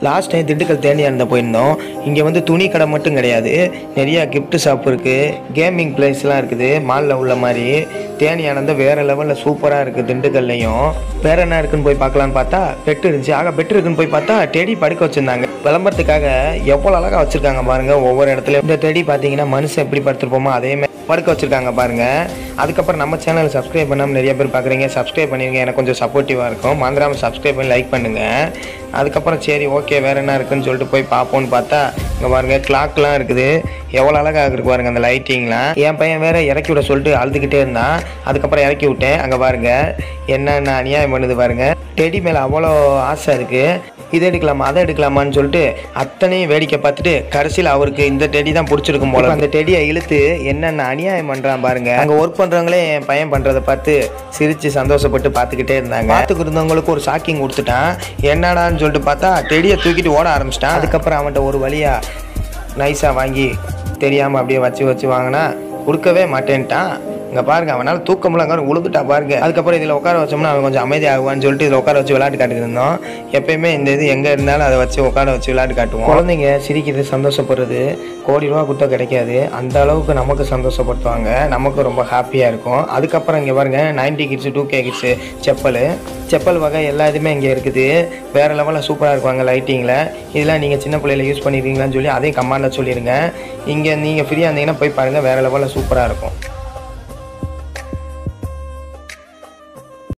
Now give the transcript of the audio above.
last time Dindigul தேனியானந்த போயிருந்தோம் இங்கே வந்து துணி கடை மட்டும் கிடையாது நிறைய gift ஷாப் இருக்குது கேமிங் பிளேஸ்லாம் இருக்குது மாலில் உள்ள மாதிரி தேனியானந்தம் வேறு லெவலில் சூப்பராக இருக்குது திண்டுக்கல்லையும் வேற என்ன இருக்குன்னு போய் பார்க்கலான்னு பார்த்தா பெட் இருந்துச்சு ஆக பெட் இருக்குன்னு போய் பார்த்தா டெடி படுக்க வச்சுருந்தாங்க விளம்பரத்துக்காக எவ்வளோ அழகாக வச்சுருக்காங்க பாருங்க ஒவ்வொரு இடத்துலையும் இந்த டெடி பார்த்தீங்கன்னா மனுஷன் எப்படி படுத்துருப்போமோ அதே மாதிரி படுக்க வச்சுருக்காங்க பாருங்க அதுக்கப்புறம் நம்ம சேனலை சப்ஸ்கிரைப் பண்ணாமல் நிறைய பேர் பார்க்குறீங்க சப்ஸ்கிரைப் பண்ணிருங்க எனக்கு கொஞ்சம் சப்போர்ட்டிவாக இருக்கும் மறந்துடாமல் சப்ஸ்கிரைப் பண்ணி லைக் பண்ணுங்கள் அதுக்கப்புறம் சரி ஓகே வேறு என்ன இருக்குன்னு சொல்லிட்டு போய் பார்ப்போம்னு பார்த்தா இங்கே பாருங்க கிளாக்லாம் இருக்குது எவ்வளோ அழகாக இருக்கு பாருங்க அந்த லைட்டிங்லாம் என் பையன் வேற இறக்கி விட சொல்லிட்டு அழுதுகிட்டே இருந்தான் அதுக்கப்புறம் இறக்கி விட்டேன் அங்கே பாருங்க என்னென்ன அநியாயம் பண்ணுது பாருங்க டெடி மேலே அவ்வளோ ஆசை இருக்குது இதை எடுக்கலாமா அதை எடுக்கலாமான்னு சொல்லிட்டு அத்தனையும் வேடிக்கை பார்த்துட்டு கடைசியில் அவருக்கு இந்த டெடி தான் பிடிச்சிருக்கும் போல அந்த டெடியை இழுத்து என்னென்ன அநியாயம் பண்ணுறான் பாருங்க அங்கே ஒர்க் பண்ணுறவங்களே என் பையன் பண்ணுறதை பார்த்து சிரித்து சந்தோஷப்பட்டு பார்த்துக்கிட்டே இருந்தாங்க பார்த்துக்கு இருந்தவங்களுக்கு ஒரு ஷாக்கிங் கொடுத்துட்டான் என்னடான்னு சொல்லிட்டு பார்த்தா டெடியை தூக்கிட்டு ஓட ஆரம்பிச்சிட்டான் அதுக்கப்புறம் அவன்கிட்ட ஒரு வழியா நைஸாக வாங்கி தெரியாமல் அப்படியே வச்சு வச்சு வாங்கினா கொடுக்கவே மாட்டேன்ட்டான் இங்கே பாருங்க அவனால் தூக்கம்லாம் அங்கே உழுதுட்டா பாருங்க அதுக்கப்புறம் இதில் உட்கார வச்சோம்னா அவன் கொஞ்சம் அமைதியாகுவான்னு சொல்லிட்டு இதில் உட்கார வச்சு விளையாட்டு காட்டிட்டு இருந்தோம் எப்பயுமே இந்த இது எங்கே இருந்தாலும் அதை வச்சு உட்கார வச்சு விளையாட்டு காட்டுவோம் குழந்தைங்க சிரிக்கிறது சந்தோஷப்படுறது கோடி ரூபா கொடுத்தா கிடைக்காது அந்த அளவுக்கு நமக்கு சந்தோஷப்படுத்துவாங்க நமக்கு ரொம்ப ஹாப்பியாக இருக்கும் அதுக்கப்புறம் இங்கே பாருங்க ninety kids two K kids chappal chappal வகை எல்லா இதுவுமே இங்கே இருக்குது வேறு லெவலில் சூப்பராக இருப்பாங்க லைட்டிங்கில் இதெல்லாம் நீங்கள் சின்ன பிள்ளையில யூஸ் பண்ணியிருக்கீங்களான்னு சொல்லி அதையும் கமெண்டில் சொல்லிடுங்க இங்கே நீங்கள் ஃப்ரீயாக இருந்தீங்கன்னா போய் பாருங்கள் வேறு லெவலில் சூப்பராக இருக்கும்